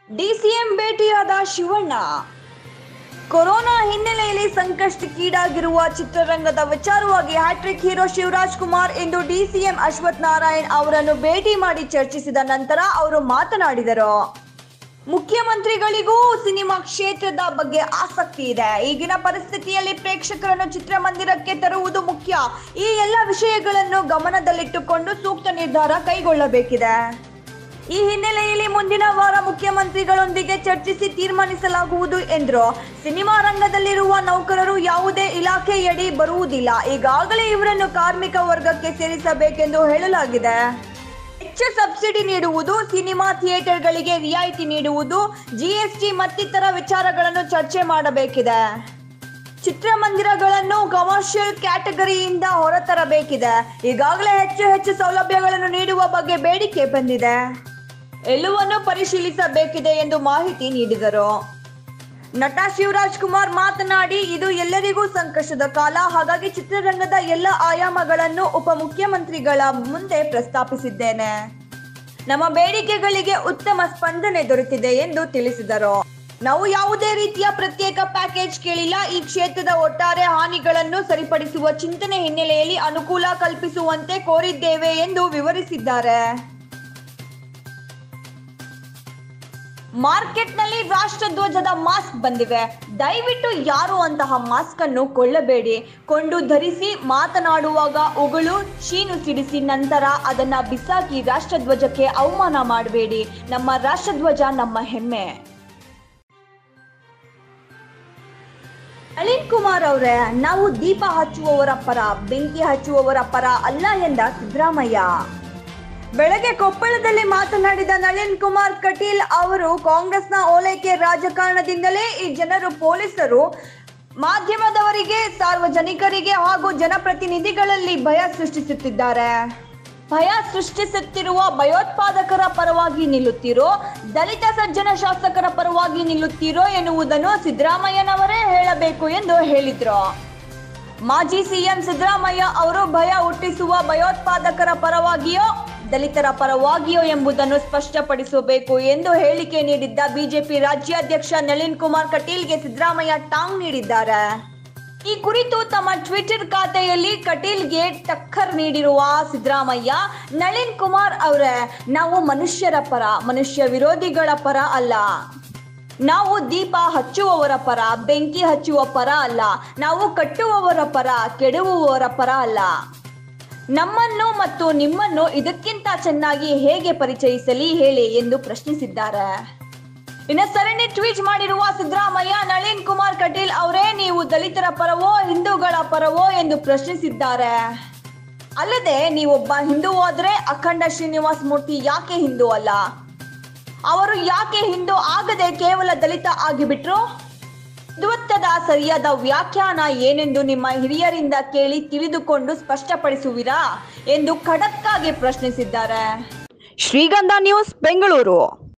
DCM ಭೇಟಿಯಾದ Shivanna corona ಹಿನ್ನೆಲೆಯಲ್ಲಿ ಸಂಕಷ್ಟಕ್ಕೀಡಾಗಿರುವ ಚಿತ್ರರಂಗದ ವಿಚಾರವಾಗಿ ಹ್ಯಾಟ್ರಿಕ್ ಹೀರೋ ಶಿವರಾಜ್ ಕುಮಾರ್ ಇಂದು ಡಿಸಿಎಂ ಅಶ್ವಥ್ ನಾರಾಯಣ್ ಅವರನ್ನು ಭೇಟಿ ಮಾಡಿ ಚರ್ಚಿಸಿದ ನಂತರ ಅವರು ಮಾತನಾಡಿದರು ಮುಖ್ಯಮಂತ್ರಿಗಳಿಗೂ ಸಿನಿಮಾ ಕ್ಷೇತ್ರದ ಬಗ್ಗೆ ಆಸಕ್ತಿ ಇದೆ ಈಗಿನ ಪರಿಸ್ಥಿತಿಯಲ್ಲಿ ಪ್ರೇಕ್ಷಕರನ್ನು ಚಿತ್ರಮಂದಿರಕ್ಕೆ ತರುವುದು ಮುಖ್ಯ ಈ ಎಲ್ಲ ವಿಷಯಗಳನ್ನು ಗಮನದಲ್ಲಿಟ್ಟುಕೊಂಡು ಸೂಕ್ತ ನಿರ್ಧಾರ ಕೈಗೊಳ್ಳಬೇಕಿದೆ ಈ ಹಿನ್ನೆಲೆಯಲ್ಲಿ ಮುಂದಿನ ವಾರ ಮುಖ್ಯಮಂತ್ರಿಗಳೊಂದಿಗೆ ಚರ್ಚಿಸಿ ತೀರ್ಮಾನಿಸಲಾಗುವುದು ಎಂದರು ಸಿನಿಮಾ ರಂಗದಲ್ಲಿರುವ ನೌಕರರು ಯಾವುದೇ ಇಲಾಖೆಯಡಿ ಬರುವುದಿಲ್ಲ ಈಗಾಗಲೇ ಇವರನ್ನು ಕಾರ್ಮಿಕ ವರ್ಗಕ್ಕೆ ಸೇರಿಸಬೇಕೆಂದು ಹೇಳಲಾಗಿದೆ ಹೆಚ್ಚು ಸಬ್ಸಿಡಿ ನೀಡುವುದು ಸಿನಿಮಾ ಥಿಯೇಟರ್ಗಳಿಗೆ ರಿಯಾಯಿತಿ ನೀಡುವುದು ಜಿಎಸ್ಟಿ ಮತ್ತಿತರ ವಿಚಾರಗಳನ್ನು ಚರ್ಚೆ ಮಾಡಬೇಕಿದೆ ಚಿತ್ರಮಂದಿರಗಳನ್ನು ಕಮರ್ಷಿಯಲ್ ಕ್ಯಾಟಗರಿಯಿಂದ ಹೊರತರಬೇಕಿದೆ ಈಗಾಗಲೇ ಹೆಚ್ಚು ಹೆಚ್ಚು ಸೌಲಭ್ಯಗಳನ್ನು ನೀಡುವ ಬಗ್ಗೆ ಬೇಡಿಕೆ ಬಂದಿದೆ ಎಲ್ಲವನ್ನೂ ಪರಿಶೀಲಿಸಬೇಕಿದೆ ಎಂದು ಮಾಹಿತಿ ನೀಡಿದರು ನಟ ಶಿವರಾಜ್ ಕುಮಾರ್ ಮಾತನಾಡಿ ಇದು ಎಲ್ಲರಿಗೂ ಸಂಕಷ್ಟದ ಕಾಲ ಹಾಗಾಗಿ ಚಿತ್ರರಂಗದ ಎಲ್ಲ ಆಯಾಮಗಳನ್ನು ಉಪಮುಖ್ಯಮಂತ್ರಿಗಳ ಮುಂದೆ ಪ್ರಸ್ತಾಪಿಸಿದ್ದೇನೆ ನಮ್ಮ ಬೇಡಿಕೆಗಳಿಗೆ ಉತ್ತಮ ಸ್ಪಂದನೆ ದೊರೆತಿದೆ ಎಂದು ತಿಳಿಸಿದರು ನಾವು ಯಾವುದೇ ರೀತಿಯ ಪ್ರತ್ಯೇಕ ಪ್ಯಾಕೇಜ್ ಕೇಳಿಲ್ಲ ಈ ಕ್ಷೇತ್ರದ ಒಟ್ಟಾರೆ ಹಾನಿಗಳನ್ನು ಸರಿಪಡಿಸುವ ಚಿಂತನೆ ಹಿನ್ನೆಲೆಯಲ್ಲಿ ಅನುಕೂಲ ಕಲ್ಪಿಸುವಂತೆ ಕೋರಿದ್ದೇವೆ ಎಂದು ವಿವರಿಸಿದ್ದಾರೆ ಮಾರ್ಕೆಟ್ನಲ್ಲಿ ರಾಷ್ಟ್ರಧ್ವಜದ ಮಾಸ್ಕ್ ಬಂದಿವೆ ದಯವಿಟ್ಟು ಯಾರು ಅಂತಹ ಮಾಸ್ಕ್ ಅನ್ನು ಕೊಳ್ಳಬೇಡಿ ಕೊಂಡು ಧರಿಸಿ ಮಾತನಾಡುವಾಗ ಉಗುಳು ಶೀನು ಸಿಡಿಸಿ ನಂತರ ಅದನ್ನ ಬಿಸಾಕಿ ರಾಷ್ಟ್ರಧ್ವಜಕ್ಕೆ ಅವಮಾನ ಮಾಡಬೇಡಿ ನಮ್ಮ ರಾಷ್ಟ್ರಧ್ವಜ ನಮ್ಮ ಹೆಮ್ಮೆ ನಳಿನ್ ಕುಮಾರ್ ಅವರೇ ನಾವು ದೀಪ ಹಚ್ಚುವವರ ಪರ ಬೆಂಕಿ ಹಚ್ಚುವವರ ಪರ ಅಲ್ಲ ಎಂದ ಸಿದ್ದರಾಮಯ್ಯ ಬೆಳಗ್ಗೆ ಕೊಪ್ಪಳದಲ್ಲಿ ಮಾತನಾಡಿದ ನಳಿನ್ ಕುಮಾರ್ ಕಟೀಲ್ ಅವರು ಕಾಂಗ್ರೆಸ್ನ ಓಲೈಕೆ ರಾಜಕಾರಣದಿಂದಲೇ ಈ ಜನರು ಪೊಲೀಸರು ಮಾಧ್ಯಮದವರಿಗೆ ಸಾರ್ವಜನಿಕರಿಗೆ ಹಾಗೂ ಜನಪ್ರತಿನಿಧಿಗಳಲ್ಲಿ ಭಯ ಸೃಷ್ಟಿಸುತ್ತಿದ್ದಾರೆ ಭಯ ಸೃಷ್ಟಿಸುತ್ತಿರುವ ಭಯೋತ್ಪಾದಕರ ಪರವಾಗಿ ನಿಲ್ಲುತ್ತೀರೋ ದಲಿತ ಸಜ್ಜನ ಶಾಸಕರ ಪರವಾಗಿ ನಿಲ್ಲುತ್ತೀರೋ ಎನ್ನುವುದನ್ನು ಸಿದ್ದರಾಮಯ್ಯನವರೇ ಹೇಳಬೇಕು ಎಂದು ಹೇಳಿದ್ರು ಮಾಜಿ ಸಿಎಂ ಸಿದ್ದರಾಮಯ್ಯ ಅವರು ಭಯ ಹುಟ್ಟಿಸುವ ಭಯೋತ್ಪಾದಕರ ಪರವಾಗಿಯೋ ದಲಿತರ ಪರವಾಗಿಯೋ ಎಂಬುದನ್ನು ಸ್ಪಷ್ಟಪಡಿಸಬೇಕು ಎಂದು ಹೇಳಿಕೆ ನೀಡಿದ್ದ ಬಿಜೆಪಿ ರಾಜ್ಯಾಧ್ಯಕ್ಷ ನಳಿನ್ ಕುಮಾರ್ ಕಟೀಲ್ಗೆ ಸಿದ್ದರಾಮಯ್ಯ ಟಾಂಗ್ ನೀಡಿದ್ದಾರೆ ಈ ಕುರಿತು ತಮ್ಮ ಟ್ವಿಟರ್ ಖಾತೆಯಲ್ಲಿ ಕಟೀಲ್ಗೆ ಟಕ್ಕರ್ ನೀಡಿರುವ ಸಿದ್ದರಾಮಯ್ಯ ನಳಿನ್ ಕುಮಾರ್ ಅವರೇ ನಾವು ಮನುಷ್ಯರ ಪರ ಮನುಷ್ಯ ವಿರೋಧಿಗಳ ಪರ ಅಲ್ಲ ನಾವು ದೀಪ ಹಚ್ಚುವವರ ಪರ ಬೆಂಕಿ ಹಚ್ಚುವ ಪರ ಅಲ್ಲ ನಾವು ಕಟ್ಟುವವರ ಪರ ಕೆಡುವವರ ಪರ ಅಲ್ಲ ನಮ್ಮನ್ನು ಮತ್ತು ನಿಮ್ಮನ್ನು ಇದಕ್ಕಿಂತ ಚೆನ್ನಾಗಿ ಹೇಗೆ ಪರಿಚಯಿಸಲಿ ಹೇಳಿ ಎಂದು ಪ್ರಶ್ನಿಸಿದ್ದಾರೆ ಇನ್ನು ಸರಣಿ ಟ್ವೀಟ್ ಮಾಡಿರುವ ಸಿದ್ದರಾಮಯ್ಯ ನಳಿನ್ ಕುಮಾರ್ ಕಟೀಲ್ ಅವರೇ ನೀವು ದಲಿತರ ಪರವೋ ಹಿಂದೂಗಳ ಪರವೋ ಎಂದು ಪ್ರಶ್ನಿಸಿದ್ದಾರೆ ಅಲ್ಲದೆ ನೀವೊಬ್ಬ ಹಿಂದೂ ಹೋದ್ರೆ ಅಖಂಡ ಶ್ರೀನಿವಾಸ್ ಮೂರ್ತಿ ಯಾಕೆ ಹಿಂದೂ ಅಲ್ಲ ಅವರು ಯಾಕೆ ಹಿಂದೂ ಆಗದೆ ಕೇವಲ ದಲಿತ ಆಗಿಬಿಟ್ರು ದ್ವತ್ತದ ಸರಿಯಾದ ವ್ಯಾಖ್ಯಾನ ಏನೆಂದು ನಿಮ್ಮ ಹಿರಿಯರಿಂದ ಕೇಳಿ ತಿಳಿದುಕೊಂಡು ಸ್ಪಷ್ಟಪಡಿಸುವಿರಾ ಎಂದು ಖಡಕ್ಕಾಗಿ ಪ್ರಶ್ನಿಸಿದ್ದಾರೆ ಶ್ರೀಗಂಧ ನ್ಯೂಸ್ ಬೆಂಗಳೂರು